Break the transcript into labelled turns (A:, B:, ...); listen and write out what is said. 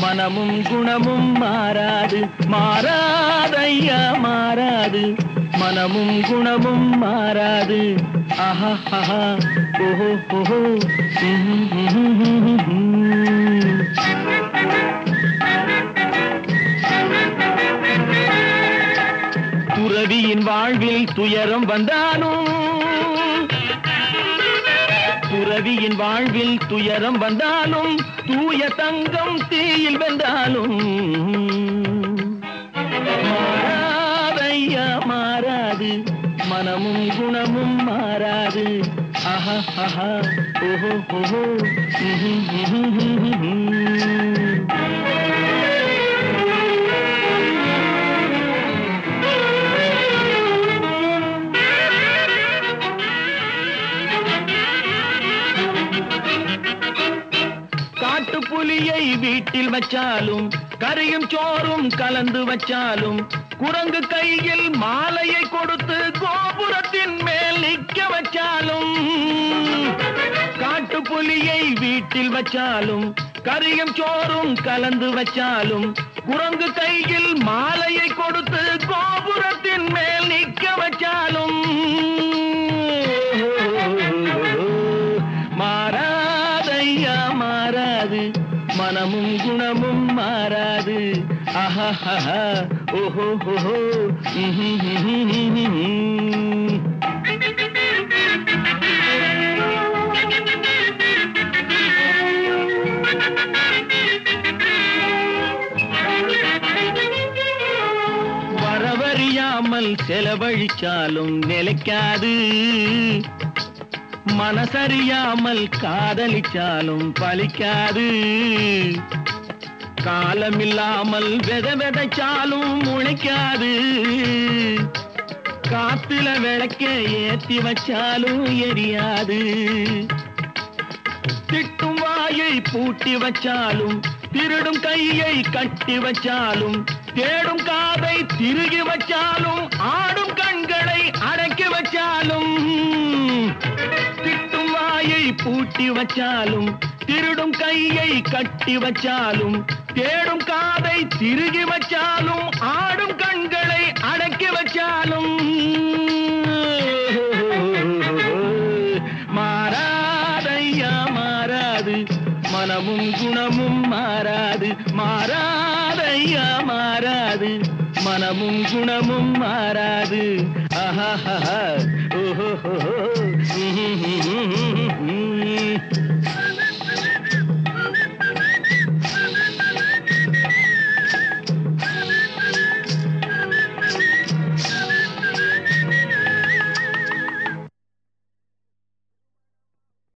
A: மனமும் குணமும் மாறாது மாறாதையா மாறாது மனமும் குணமும் மாறாது ஆஹா ஆஹா ஓஹோ ஓஹோ ம்ஹும், ம்ஹும், ம்ஹும், ம்ஹும். துறவியின் வாழ்வில் துயரம் வந்தாலும் துறவியின் வாழ்வில் துயரம் வந்தாலும் தூய தங்கம் தீயில் வென்றாலும் மாறாதையா மாறாது மனமும் குணமும் மாறாது ஆஹா ஆஹா ஓஹோ ஓஹோ ம்ஹும், ம்ஹும், ம்ஹும், ம்ஹும். காட்டு புலியை வீட்டில் வச்சாலும் கறியும் சோறும் கலந்து வச்சாலும் குரங்கு கையில் மாலையை கொடுத்து கோபுரத்தின் மேல் நிக்க வச்சாலும் காட்டு புலியை வீட்டில் வச்சாலும் கறியும் சோறும் கலந்து வச்சாலும் குரங்கு கையில் மாலையை கொடுத்து கோபுரத்தின் மேல் நிக்க வச்சாலும் மாறாதையா மாறாது மனமும் குணமும் மாறாது ஆஹா ஓஹோ ஓஹோ ம்ஹும், ம்ஹும், ம்ஹும், ம்ஹும். வரவறியாமல் செலவழிச்சாலும் நிலைக்காது மனசறியாமல் காதலிச்சாலும் பலிக்காது காலமில்லாமல் வித விதைச்சாலும் முளைக்காது காத்துல விளக்க ஏத்தி வச்சாலும் எரியாது திட்டும் வாயை பூட்டி வச்சாலும் திருடும் கையை கட்டி வச்சாலும் தேடும் காதை திருகி வச்சாலும் ஆடும் கண்களை அடக்கி வச்சாலும் திட்டும் வாயை பூட்டி வச்சாலும் திருடும் கையை கட்டி வச்சாலும் தேடும் காதை திருகி வச்சாலும் ஆடும் கண்களை அடக்கி வச்சாலும் மாறாதையா மாறாது மனமும் குணமும் மாறாது மாறாதையா மாறாது மனமும் குணமும் மாறாது ஆஹா ஓஹோ